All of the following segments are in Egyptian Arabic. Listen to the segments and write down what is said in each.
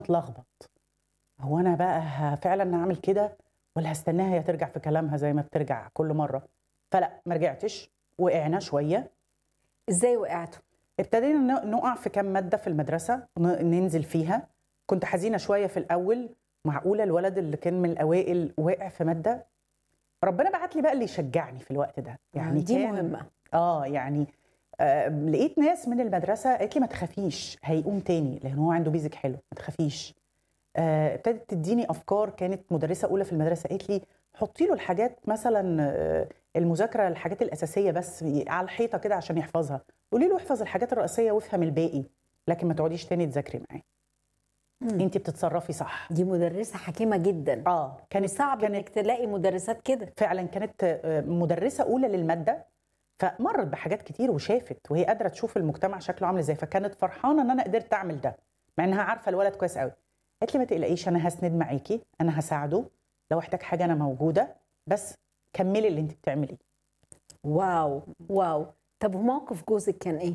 اتلخبط هو انا بقى ه- فعلا هعمل كده ولا هستناها هي ترجع في كلامها زي ما بترجع كل مره فلا ما رجعتش وقعنا شويه ازاي وقعتوا ابتدينا ن- نقع في كام ماده في المدرسه ن- ننزل فيها كنت حزينه شويه في الاول معقوله الولد اللي كان من الاوائل وقع في ماده ربنا بعت لي بقى اللي يشجعني في الوقت ده يعني دي كان- مهمه اه يعني آه لقيت ناس من المدرسه قالت لي ما تخافيش هيقوم تاني لان هو عنده بيزك حلو ما تخافيش آه، ابتدت تديني افكار كانت مدرسه اولى في المدرسه قالت لي حطي له الحاجات مثلا آه، المذاكره الحاجات الاساسيه بس على الحيطه كده عشان يحفظها قولي له احفظ الحاجات الرئيسيه وافهم الباقي لكن ما تقعديش تاني تذاكري معاه مم. انت بتتصرفي صح دي مدرسه حكيمه جدا اه كانت صعب كانت انك تلاقي مدرسات كده فعلا كانت آه، مدرسه اولى للماده فمرت بحاجات كتير وشافت وهي قادره تشوف المجتمع شكله عامل ازاي فكانت فرحانه ان انا قدرت اعمل ده مع انها عارفه الولد كويس قوي قالت لي ما تقلقيش انا هسند معاكي انا هساعده لو احتاج حاجه انا موجوده بس كملي اللي انت بتعمليه واو واو طب وموقف جوزك كان ايه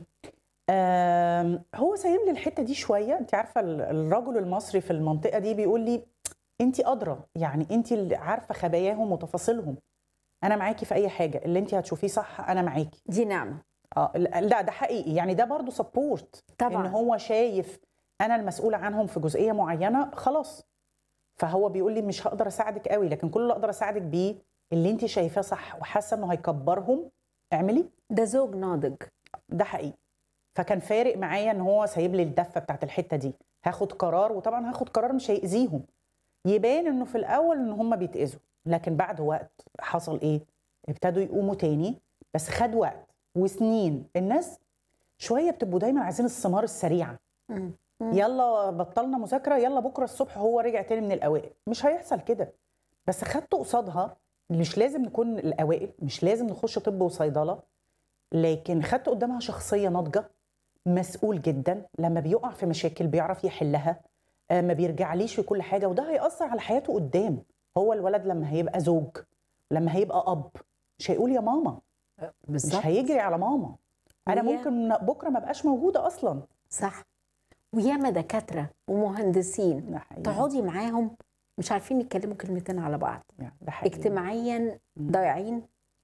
آم، هو سايب لي الحته دي شويه انت عارفه ال- الرجل المصري في المنطقه دي بيقول لي انت ادرى يعني انت اللي عارفه خباياهم وتفاصيلهم انا معاكي في اي حاجه اللي انت هتشوفيه صح انا معاكي دي نعمه اه لا ده حقيقي يعني ده برضو سبورت طبعا ان هو شايف انا المسؤوله عنهم في جزئيه معينه خلاص فهو بيقول لي مش هقدر اساعدك قوي لكن كل اللي اقدر اساعدك بيه اللي انت شايفاه صح وحاسه انه هيكبرهم اعملي ده زوج ناضج ده حقيقي فكان فارق معايا ان هو سايب لي الدفه بتاعت الحته دي هاخد قرار وطبعا هاخد قرار مش هيأذيهم يبان انه في الاول ان هم بيتأذوا لكن بعد وقت حصل ايه ابتدوا يقوموا تاني بس خد وقت وسنين الناس شويه بتبقوا دايما عايزين الثمار السريعه مم. مم. يلا بطلنا مذاكره يلا بكره الصبح هو رجع تاني من الاوائل مش هيحصل كده بس خدت قصادها مش لازم نكون الاوائل مش لازم نخش طب وصيدله لكن خدت قدامها شخصيه ناضجه مسؤول جدا لما بيقع في مشاكل بيعرف يحلها آه، ما بيرجعليش في كل حاجه وده هيأثر على حياته قدام هو الولد لما هيبقى زوج لما هيبقى اب مش هيقول يا ماما بالظبط مش هيجري على ماما انا ويا- ممكن بكره ما بقاش موجوده اصلا صح وياما دكاتره ومهندسين ده حقيقي. تقعدي معاهم مش عارفين يتكلموا كلمتين على بعض يعني ده حقيقي. اجتماعيا مم. ضايعين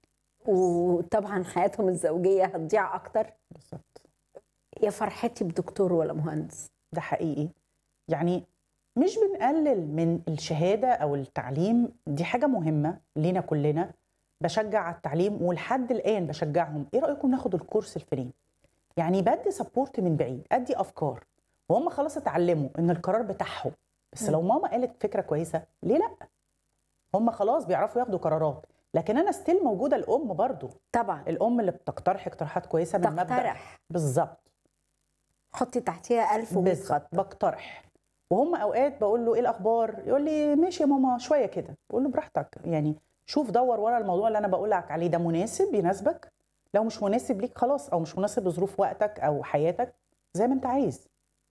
وطبعا حياتهم الزوجيه هتضيع اكتر بالظبط يا فرحتي بدكتور ولا مهندس ده حقيقي يعني مش بنقلل من الشهاده او التعليم دي حاجه مهمه لينا كلنا بشجع على التعليم ولحد الان بشجعهم ايه رايكم ناخد الكورس الفلاني يعني بدي سبورت من بعيد ادي افكار وهم خلاص اتعلموا ان القرار بتاعهم بس مم. لو ماما قالت فكره كويسه ليه لا هم خلاص بيعرفوا ياخدوا قرارات لكن انا ستيل موجوده الام برضو طبعا الام اللي بتقترح اقتراحات كويسه من مبدا تقترح بالظبط حطي تحتيها ألف ومية بالظبط خط بقترح وهم اوقات بقول له ايه الاخبار يقول لي ماشي يا ماما شويه كده بقول له براحتك يعني شوف دور ورا الموضوع اللي انا بقول لك عليه ده مناسب يناسبك لو مش مناسب ليك خلاص او مش مناسب لظروف وقتك او حياتك زي ما انت عايز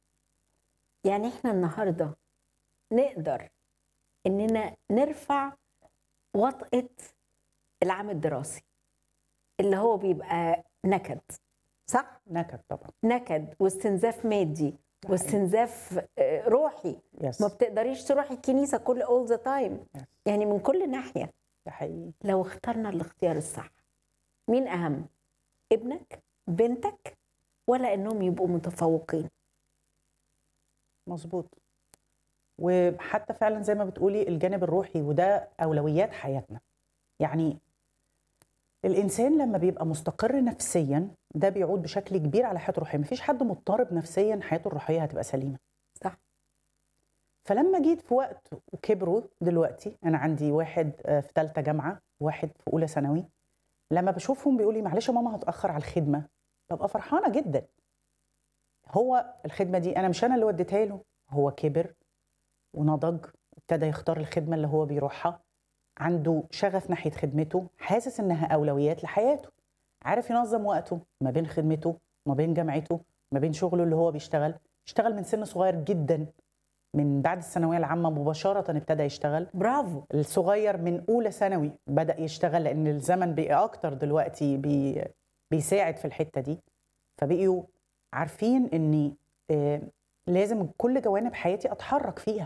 يعني احنا النهارده نقدر اننا نرفع وطأة العام الدراسي اللي هو بيبقى نكد صح؟ نكد طبعا نكد واستنزاف مادي واستنزاف آه، روحي يس ما بتقدريش تروحي الكنيسه كل اول ذا تايم يس يعني من كل ناحيه ده حقيقي لو اخترنا الاختيار الصح مين اهم ابنك بنتك ولا انهم يبقوا متفوقين مظبوط وحتى فعلا زي ما بتقولي الجانب الروحي وده اولويات حياتنا يعني الانسان لما بيبقى مستقر نفسيا ده بيعود بشكل كبير على حياته الروحيه مفيش حد مضطرب نفسيا حياته الروحيه هتبقى سليمه صح فلما جيت في وقت وكبروا دلوقتي انا عندي واحد آه، في ثالثه جامعه واحد في اولى ثانوي لما بشوفهم بيقول لي معلش يا ماما هتاخر على الخدمه ببقى فرحانه جدا هو الخدمه دي انا مش انا اللي وديتها له هو كبر ونضج ابتدى يختار الخدمه اللي هو بيروحها عنده شغف ناحيه خدمته حاسس انها اولويات لحياته عارف ينظم وقته ما بين خدمته ما بين جامعته ما بين شغله اللي هو بيشتغل اشتغل من سن صغير جدا من بعد الثانويه العامه مباشره ابتدى يشتغل برافو الصغير من اولى ثانوي بدا يشتغل لان الزمن بقى اكتر دلوقتي بي بيساعد في الحته دي فبقيوا عارفين ان آه، لازم كل جوانب حياتي اتحرك فيها